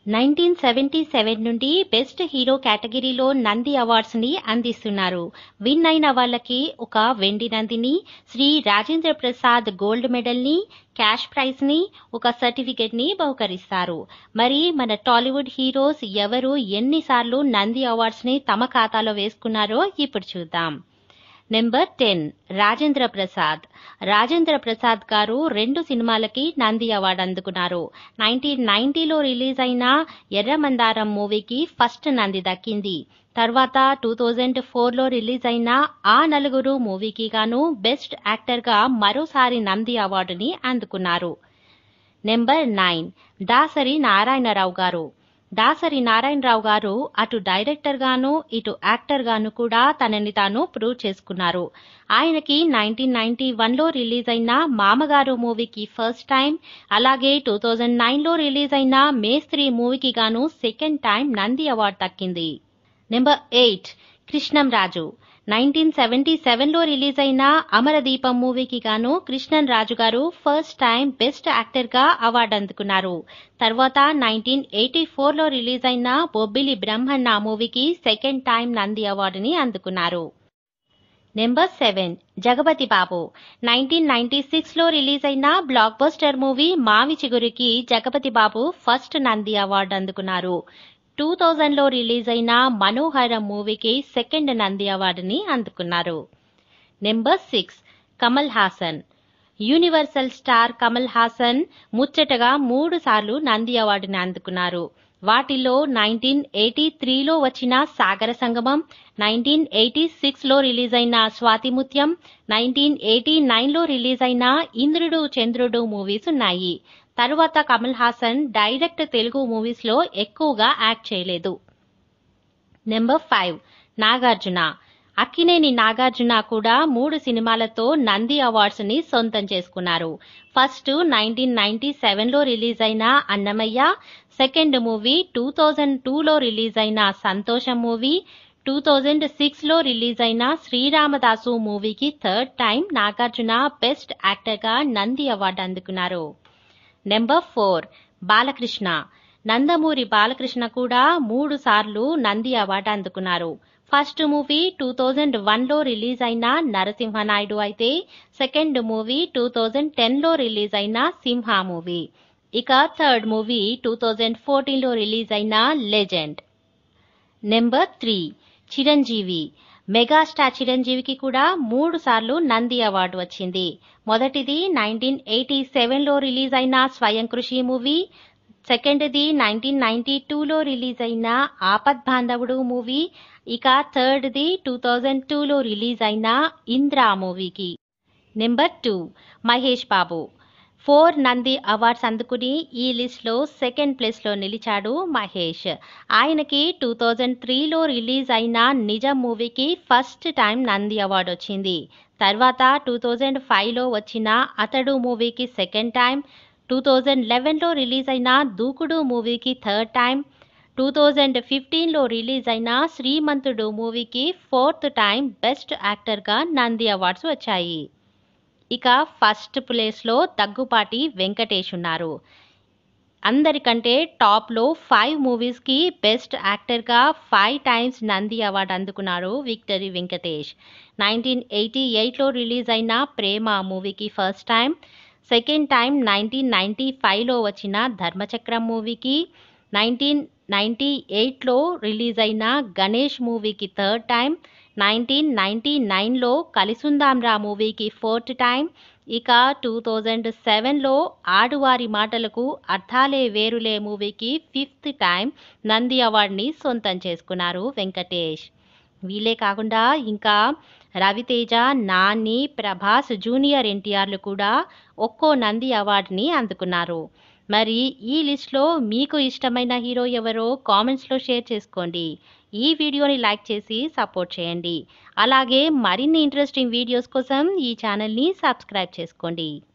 nineteen seventy seven నుండి best hero కేటగిరీలో Nandi awards ని అందిస్తున్నారు విన్ అయిన వాళ్ళకి ఒక వెండి నందిని శ్రీ రాజేంద్ర ప్రసాద్ గోల్డ్ మెడల్ ని క్యాష్ ప్రైజ్ ని ఒక సర్టిఫికెట్ ని బహుకరిస్తారు మరి మన టాలీవుడ్ హీరోస్ ఎవరు ఎన్నిసార్లు నంది అవార్డ్స్ ని తమ ఖాతాలో వేసుకున్నారో ఇప్పుడు చూద్దాం నెంబర్ టెన్ రాజేంద్ర ప్రసాద్ రాజేంద్ర ప్రసాద్ గారు రెండు సినిమాలకి నంది అవార్డు అందుకున్నారు నైన్టీన్ నైన్టీలో రిలీజ్ అయిన ఎర్రమందారం మూవీకి ఫస్ట్ నంది దక్కింది తర్వాత టూ థౌజండ్ ఫోర్లో రిలీజ్ అయిన ఆ నలుగురు మూవీకి గాను బెస్ట్ యాక్టర్గా మరోసారి నంది అవార్డుని అందుకున్నారు నెంబర్ నైన్ దాసరి నారాయణరావు గారు దాసరి నారాయణరావు గారు అటు డైరెక్టర్ గాను ఇటు యాక్టర్ గాను కూడా తనని తాను ప్రూవ్ చేసుకున్నారు ఆయనకి నైన్టీన్ నైన్టీ వన్లో రిలీజ్ అయిన మామగారు మూవీకి ఫస్ట్ టైం అలాగే టూ థౌజండ్ నైన్లో రిలీజ్ అయిన మేస్త్రి మూవీకి గాను సెకండ్ టైం నంది అవార్డు దక్కింది number eight Krishnam Raju nineteen seventy సెవెన్లో రిలీజ్ అయిన అమరదీపం మూవీకి గాను కృష్ణన్ రాజు గారు ఫస్ట్ టైం బెస్ట్ యాక్టర్గా అవార్డు అందుకున్నారు తర్వాత నైన్టీన్ ఎయిటీ ఫోర్లో రిలీజ్ అయిన బొబ్బిలి బ్రహ్మన్న మూవీకి సెకండ్ టైం నంది అవార్డుని అందుకున్నారు number seven Jagapathi Babu nineteen ninety సిక్స్లో రిలీజ్ అయిన బ్లాక్ బస్టర్ మూవీ మావి చిగురికి జగపతి బాబు ఫస్ట్ నంది అవార్డు అందుకున్నారు టూ థౌజండ్లో రిలీజ్ అయిన మనోహరం మూవీకి సెకండ్ నంది అవార్డుని అందుకున్నారు number six Kamal Haasan universal star Kamal Haasan ముచ్చటగా మూడు సార్లు నంది అవార్డుని అందుకున్నారు వాటిలో నైన్టీన్ ఎయిటీ త్రీలో వచ్చిన సాగర సంగమం నైన్టీన్ ఎయిటీ సిక్స్లో రిలీజ్ అయిన స్వాతిముత్యం నైన్టీన్ ఎయిటీ నైన్లో రిలీజ్ అయిన ఇంద్రుడు చంద్రుడు మూవీస్ ఉన్నాయి తరువాత కమల్ హాసన్ డైరెక్ట్ తెలుగు మూవీస్ లో ఎక్కువగా యాక్ట్ చేయలేదు నెంబర్ ఫైవ్ నాగార్జున అక్కినేని నాగార్జున కూడా మూడు సినిమాలతో నంది అవార్డ్స్ ని సొంతం చేసుకున్నారు ఫస్ట్ నైన్టీన్ నైన్టీ సెవెన్లో రిలీజ్ అయిన Annamayya second movie two thousand టూలో రిలీజ్ అయిన సంతోషం మూవీ టూ థౌజండ్ సిక్స్లో రిలీజ్ అయిన శ్రీరామదాసు మూవీకి థర్డ్ టైం నాగార్జున బెస్ట్ యాక్టర్గా నంది అవార్డు అందుకున్నారు నెంబర్ ఫోర్ బాలకృష్ణ నందమూరి బాలకృష్ణ కూడా మూడు సార్లు నంది అవార్డు అందుకున్నారు ఫస్ట్ మూవీ టూ థౌజండ్ వన్లో రిలీజ్ అయిన నరసింహనాయుడు అయితే సెకండ్ మూవీ టూ థౌజండ్ టెన్లో రిలీజ్ అయిన సింహ మూవీ ఇక థర్డ్ మూవీ టూ థౌజండ్ ఫోర్టీన్లో రిలీజ్ అయిన Legend number three Chiranjeevi megastar చిరంజీవికి కూడా మూడు సార్లు నంది అవార్డు వచ్చింది మొదటిది నైన్టీన్ ఎయిటీ సెవెన్లో రిలీజ్ అయిన స్వయం కృషి మూవీ సెకండ్ది నైన్టీన్ నైన్టీ టూలో రిలీజ్ అయిన ఆపద్ బాంధవుడు మూవీ ఇక థర్డ్ది టూ థౌజండ్ టూలో రిలీజ్ అయిన ఇంద్రా మూవీకి number two Mahesh Babu four Nandi awards అందుకుని ఈ లిస్ట్లో సెకండ్ ప్లేస్లో నిలిచాడు మహేష్ ఆయనకి టూ థౌజండ్ త్రీలో రిలీజ్ అయిన నిజం మూవీకి ఫస్ట్ టైం నంది అవార్డు వచ్చింది తర్వాత టూ థౌజండ్ ఫైవ్లో వచ్చిన అతడు మూవీకి సెకండ్ టైం టూ థౌజండ్ లెవెన్లో రిలీజ్ అయిన దూకుడు మూవీకి థర్డ్ టైం టూ థౌజండ్ ఫిఫ్టీన్లో రిలీజ్ అయిన శ్రీమంతుడు మూవీకి ఫోర్త్ టైం బెస్ట్ యాక్టర్గా నంది అవార్డ్స్ వచ్చాయి ఇక ఫస్ట్ ప్లేస్లో దగ్గుపాటి వెంకటేష్ ఉన్నారు అందరికంటే టాప్లో ఫైవ్ మూవీస్కి బెస్ట్ యాక్టర్గా ఫైవ్ టైమ్స్ నంది అవార్డు అందుకున్నారు విక్టరీ వెంకటేష్ నైన్టీన్ ఎయిటీ ఎయిట్లో రిలీజ్ అయిన ప్రేమ మూవీకి first time second time nineteen ninety ఫైవ్లో వచ్చిన ధర్మచక్రం మూవీకి నైన్టీన్ నైంటీ ఎయిట్లో రిలీజ్ అయిన గణేష్ మూవీకి థర్డ్ టైం నైన్టీన్ నైంటీ నైన్లో కలిసుందాంరా మూవీకి ఫోర్త్ టైం ఇక టూ థౌజండ్ సెవెన్లో ఆడువారి మాటలకు అర్థాలే వేరులే మూవీకి ఫిఫ్త్ టైం నంది అవార్డుని సొంతం చేసుకున్నారు వెంకటేష్ వీళ్ళే కాకుండా ఇంకా రవితేజ నాని ప్రభాస్ జూనియర్ ఎన్టీఆర్లు కూడా ఒక్కో నంది అవార్డుని అందుకున్నారు మరి ఈ లిస్ట్లో మీకు ఇష్టమైన హీరో ఎవరో కామెంట్స్లో షేర్ చేసుకోండి ఈ వీడియోని లైక్ చేసి సపోర్ట్ చేయండి అలాగే మరిన్ని ఇంట్రెస్టింగ్ వీడియోస్ కోసం ఈ ఛానల్ని సబ్స్క్రైబ్ చేసుకోండి